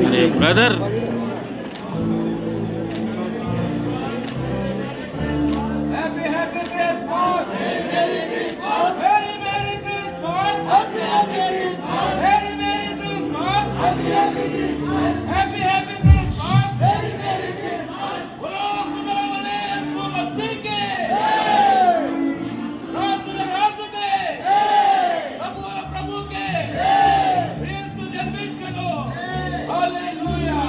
అరే brother Happy, happy Christmas! Merry Christmas! Very Merry Christmas! Happy, happy Christmas! Very Merry Christmas! Happy, happy Christmas! Happy, happy Christmas! Very Merry Christmas! बोलो खुदा बने यीशु मसीह के राज राज के प्रभु प्रभु के यीशु जन्मिంచెను హల్లెలూయా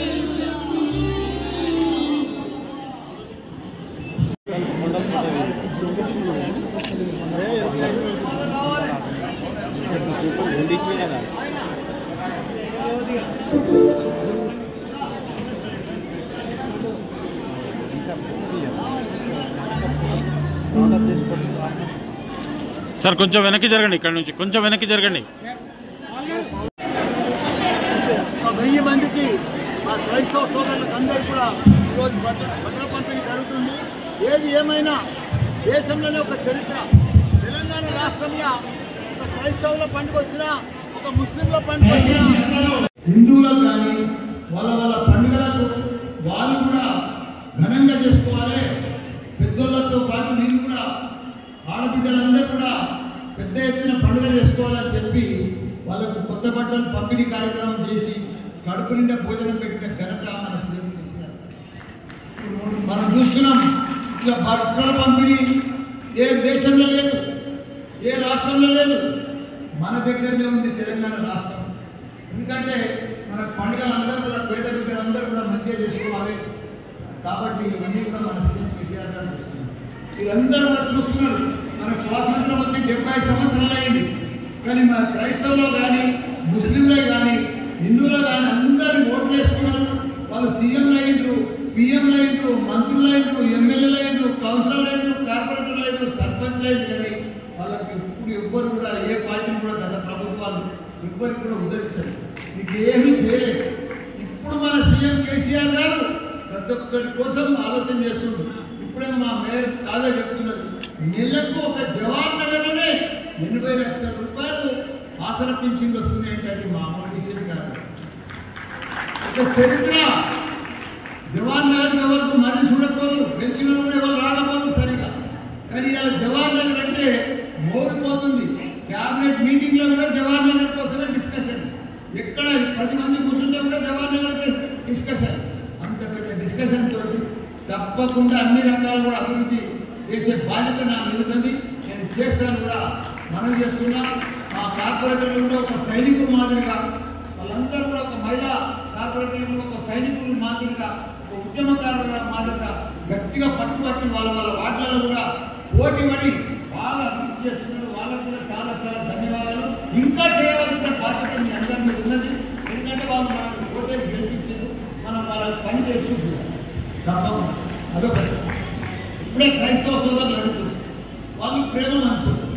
sir కొంచెం వెనక్కి జరగండి ఇక్కడ నుంచి కొంచెం వెనక్కి జరగండి ఒక వెయ్యి మందికి మా క్రైస్తవ సోదరులకు అందరూ కూడా ఈరోజు భద్ర భద్ర పంపిణీ జరుగుతుంది ఏది ఏమైనా దేశంలోనే ఒక చరిత్ర తెలంగాణ రాష్ట్రంలో ఒక క్రైస్తవుల పండుగ వచ్చినా ఒక ముస్లింల పండుగ వచ్చినా హిందువులకు కానీ వాళ్ళ వాళ్ళ పండుగలకు వాళ్ళు కూడా ఘనంగా చేసుకోవాలి పెద్దోళ్ళతో పాటు నేను కూడా ఆడబిడ్డలందరూ కూడా పెద్ద ఎత్తున పండుగ చేసుకోవాలని చెప్పి వాళ్ళకు కొత్త బట్టలు పంపిణీ కార్యక్రమం చేసి కడుపు నిండా భోజనం పెట్టిన ఘనత మన సీఎం కేసీఆర్ మనం చూస్తున్నాం ఇట్లా బట్టల పంపిణీ ఏ దేశంలో లేదు ఏ రాష్ట్రంలో లేదు మన దగ్గరనే ఉంది తెలంగాణ రాష్ట్రం ఎందుకంటే మన పండుగలు అందరూ కూడా పేద బిడ్డలందరూ కూడా మంచిగా చేసుకోవాలి కాబట్టి ఇవన్నీ కూడా మన సీఎం కేసీఆర్ గారు చూస్తున్నారు. వీళ్ళందరూ కూడా చూస్తున్నారు మనకు స్వాతంత్రం వచ్చి డెబ్బై సంవత్సరాలు అయింది కానీ మన క్రైస్తవులో కానీ ముస్లింలో కానీ హిందువులో కానీ అందరూ ఓట్లు వేసుకున్నారు వాళ్ళు సీఎంలు అయ్యిండ్రు పిఎంలు అయ్యిండ్రు మంత్రులు అయ్యిండ్రు ఎమ్మెల్యేలు అయ్యిండ్రు కౌన్సిలర్లు అయ్యిండ్రు కార్పొరేటర్లు అయ్యిండ్రు సర్పంచ్లు అయ్యిండ్రు కానీ వాళ్ళకి ఇప్పుడు ఎవ్వరు కూడా ఏ పార్టీని కూడా గత ప్రభుత్వాలు ఎవ్వరికి కూడా ఉద్ధరించారు మీకు ఏమీ చేయలేదు ఇప్పుడు మన సీఎం కేసీఆర్ గారు ప్రతి ఒక్కరి కోసం ఆలోచన చేస్తుండ్రు ఇప్పుడే మా మేయర్ కావ్య చెప్తున్నారు నెలకు ఒక జవాన్ నగర్లోనే ఎనభై లక్షల రూపాయలు ఆసన పింఛన్లు వస్తున్నాయంటే అది మామూలు విషయం కాదు ఒక చరిత్ర జవాన్ నగర్ ఎవరికి మళ్ళీ చూడకపోదు పెంచిన కూడా ఎవరు రాకపోదు సరిగా కానీ ఇలా జవాన్ నగర్ అంటే మోగిపోతుంది క్యాబినెట్ మీటింగ్ లో కూడా జవాన్ నగర్ కోసమే డిస్కషన్ ఎక్కడ పది మంది కూర్చుంటే కూడా జవాన్ నగర్ డిస్కషన్ అంత పెద్ద డిస్కషన్ తోటి తప్పకుండా అన్ని రంగాలు కూడా అభివృద్ధి చేసే బాధ్యత నా మీద ఉన్నది నేను చేస్తాను కూడా మనం చేస్తున్నా మా కార్పొరేటర్లు కూడా ఒక సైనికుల మాదిరిగా వాళ్ళందరూ కూడా ఒక మహిళా కార్పొరేటర్లు కూడా ఒక సైనికుల మాదిరిగా ఒక ఉద్యమకారుల మాదిరిగా గట్టిగా పట్టుబట్టి వాళ్ళ వాళ్ళ వాటిలలో కూడా పోటీ పడి బాగా అభివృద్ధి చేస్తున్నారు వాళ్ళకు కూడా చాలా చాలా ధన్యవాదాలు ఇంకా చేయవలసిన బాధ్యత మీ అందరి మీద ఉన్నది ఎందుకంటే వాళ్ళు మనకు ఓటేసి గెలిపించారు మనం వాళ్ళకి పని చేస్తూ తప్పకుండా అదొకటి ఇప్పుడే క్రైస్తవ సోదరులు అడుగుతున్నారు వాళ్ళు ప్రేమ మనుషులు